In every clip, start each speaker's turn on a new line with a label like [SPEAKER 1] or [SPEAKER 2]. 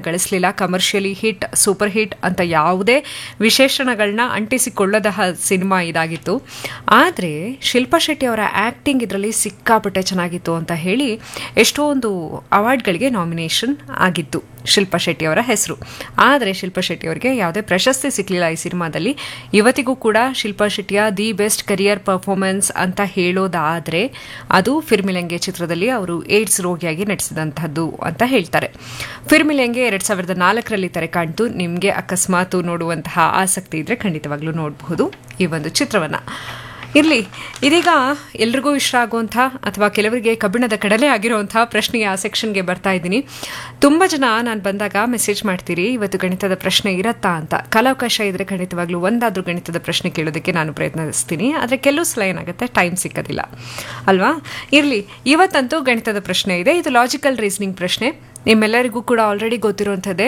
[SPEAKER 1] ಗಳಿಸಲಿಲ್ಲ commercially hit super hit ಅಂತ ಯಾವುದೇ ವಿಶೇಷಣಗಳನ್ನ ಅಂಟಿಸಿಕೊಳ್ಳದ cinema ಇದಾಗಿತ್ತು ಆದರೆ ಶಿಲ್ಪಾ ಶೆಟ್ಟಿ ಅವರ ಆ್ಯಕ್ಟಿಂಗ್ ಇದರಲ್ಲಿ ಸಿಕ್ಕಾಪಟ್ಟೆ ಚೆನ್ನಾಗಿತ್ತು ಅಂತ ಹೇಳಿ ಎಷ್ಟೊಂದು ಅವಾರ್ಡ್ಗಳಿಗೆ ನಾಮಿನೇಷನ್ ಆಗಿತ್ತು ಶಿಲ್ಪಾ ಶೆಟ್ಟಿ ಅವರ ಹೆಸರು ಆದರೆ ಶಿಲ್ಪಾ ಶೆಟ್ಟಿ ಅವರಿಗೆ ಯಾವುದೇ ಪ್ರಶಸ್ತಿ ಸಿಕ್ಕಲಿಲ್ಲ ಈ ಸಿನಿಮಾದಲ್ಲಿ ಇವತ್ತಿಗೂ ಕೂಡ ಶಿಲ್ಪಾ ಶೆಟ್ಟಿಯ ದಿ ಬೆಸ್ಟ್ ಕರಿಯರ್ ಪರ್ಫಾರ್ಮೆನ್ಸ್ ಅಂತ ಹೇಳೋದಾದರೆ ಅದು ಫಿರ್ಮಿಲೆಂಗೆ ಚಿತ್ರದಲ್ಲಿ ಅವರು ಏಡ್ಸ್ ರೋಗಿಯಾಗಿ ನಟಿಸಿದಂಥದ್ದು ಅಂತ ಹೇಳ್ತಾರೆ ಫಿರ್ಮಿಲೆಂಗೆ ಎರಡು ಸಾವಿರದ ನಾಲ್ಕರಲ್ಲಿ ತೆರೆ ಕಾಣ್ತು ನಿಮಗೆ ಅಕಸ್ಮಾತ್ ನೋಡುವಂತಹ ಆಸಕ್ತಿ ಇದ್ದರೆ ಖಂಡಿತವಾಗ್ಲೂ ನೋಡಬಹುದು ಈ ಒಂದು ಚಿತ್ರವನ್ನು ಇರಲಿ ಇದೀಗ ಎಲ್ರಿಗೂ ಇಷ್ಟ ಆಗುವಂಥ ಅಥವಾ ಕೆಲವರಿಗೆ ಕಬ್ಬಿಣದ ಕಡಲೆ ಆಗಿರುವಂಥ ಪ್ರಶ್ನೆಗೆ ಆ ಸೆಕ್ಷನ್ಗೆ ಬರ್ತಾ ಇದ್ದೀನಿ ತುಂಬ ಜನ ನಾನು ಬಂದಾಗ ಮೆಸೇಜ್ ಮಾಡ್ತೀರಿ ಇವತ್ತು ಗಣಿತದ ಪ್ರಶ್ನೆ ಇರತ್ತಾ ಅಂತ ಕಾಲಾವಕಾಶ ಇದ್ದರೆ ಖಂಡಿತವಾಗ್ಲೂ ಒಂದಾದರೂ ಗಣಿತದ ಪ್ರಶ್ನೆ ಕೇಳೋದಕ್ಕೆ ನಾನು ಪ್ರಯತ್ನಿಸ್ತೀನಿ ಆದರೆ ಕೆಲವು ಸಲ ಏನಾಗುತ್ತೆ ಟೈಮ್ ಸಿಕ್ಕೋದಿಲ್ಲ ಅಲ್ವಾ ಇರಲಿ ಇವತ್ತಂತೂ ಗಣಿತದ ಪ್ರಶ್ನೆ ಇದೆ ಇದು ಲಾಜಿಕಲ್ ರೀಸನಿಂಗ್ ಪ್ರಶ್ನೆ ನಿಮ್ಮೆಲ್ಲರಿಗೂ ಕೂಡ ಆಲ್ರೆಡಿ ಗೊತ್ತಿರುವಂಥದ್ದೇ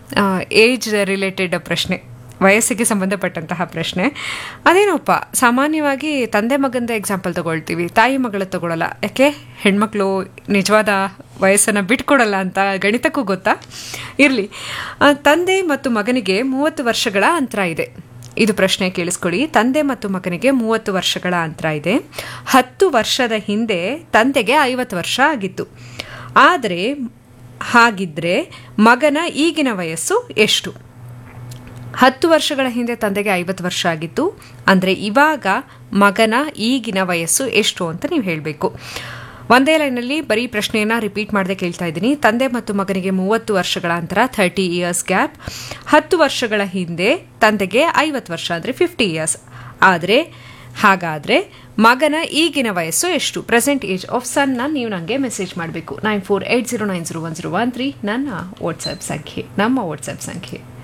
[SPEAKER 1] ಏಜ್ ರಿಲೇಟೆಡ್ ಪ್ರಶ್ನೆ ವಯಸ್ಸಿಗೆ ಸಂಬಂಧಪಟ್ಟಂತಹ ಪ್ರಶ್ನೆ ಅದೇನಪ್ಪ ಸಾಮಾನ್ಯವಾಗಿ ತಂದೆ ಮಗಂದ ಎಕ್ಸಾಂಪಲ್ ತಗೊಳ್ತೀವಿ ತಾಯಿ ಮಗಳ ತಗೊಳ್ಳಲ್ಲ ಯಾಕೆ ಹೆಣ್ಮಕ್ಳು ನಿಜವಾದ ವಯಸ್ಸನ್ನು ಬಿಟ್ಕೊಡಲ್ಲ ಅಂತ ಗಣಿತಕ್ಕೂ ಗೊತ್ತಾ ಇರಲಿ ತಂದೆ ಮತ್ತು ಮಗನಿಗೆ ಮೂವತ್ತು ವರ್ಷಗಳ ಅಂತರ ಇದೆ ಇದು ಪ್ರಶ್ನೆ ಕೇಳಿಸ್ಕೊಳ್ಳಿ ತಂದೆ ಮತ್ತು ಮಗನಿಗೆ ಮೂವತ್ತು ವರ್ಷಗಳ ಅಂತರ ಇದೆ ಹತ್ತು ವರ್ಷದ ಹಿಂದೆ ತಂದೆಗೆ ಐವತ್ತು ವರ್ಷ ಆಗಿತ್ತು ಆದರೆ ಹಾಗಿದ್ರೆ ಮಗನ ಈಗಿನ ವಯಸ್ಸು ಎಷ್ಟು ಹತ್ತು ವರ್ಷಗಳ ಹಿಂದೆ ತಂದೆಗೆ ಐವತ್ತು ವರ್ಷ ಆಗಿತ್ತು ಅಂದರೆ ಇವಾಗ ಮಗನ ಈಗಿನ ವಯಸ್ಸು ಎಷ್ಟು ಅಂತ ನೀವು ಹೇಳಬೇಕು ಒಂದೇ ಲೈನಲ್ಲಿ ಬರೀ ಪ್ರಶ್ನೆಯನ್ನು ರಿಪೀಟ್ ಮಾಡದೆ ಕೇಳ್ತಾ ಇದ್ದೀನಿ ತಂದೆ ಮತ್ತು ಮಗನಿಗೆ ಮೂವತ್ತು ವರ್ಷಗಳ ಅಂತರ ಥರ್ಟಿ ಇಯರ್ಸ್ ಗ್ಯಾಪ್ ಹತ್ತು ವರ್ಷಗಳ ಹಿಂದೆ ತಂದೆಗೆ ಐವತ್ತು ವರ್ಷ ಅಂದರೆ ಫಿಫ್ಟಿ ಇಯರ್ಸ್ ಆದರೆ ಹಾಗಾದರೆ ಮಗನ ಈಗಿನ ವಯಸ್ಸು ಎಷ್ಟು ಪ್ರೆಸೆಂಟ್ ಏಜ್ ಆಫ್ ಸನ್ನ ನೀವು ನನಗೆ ಮೆಸೇಜ್ ಮಾಡಬೇಕು nine four eight zero nine zero one zero one three ನನ್ನ ವಾಟ್ಸಪ್ ಸಂಖ್ಯೆ ನಮ್ಮ ವಾಟ್ಸಪ್ ಸಂಖ್ಯೆ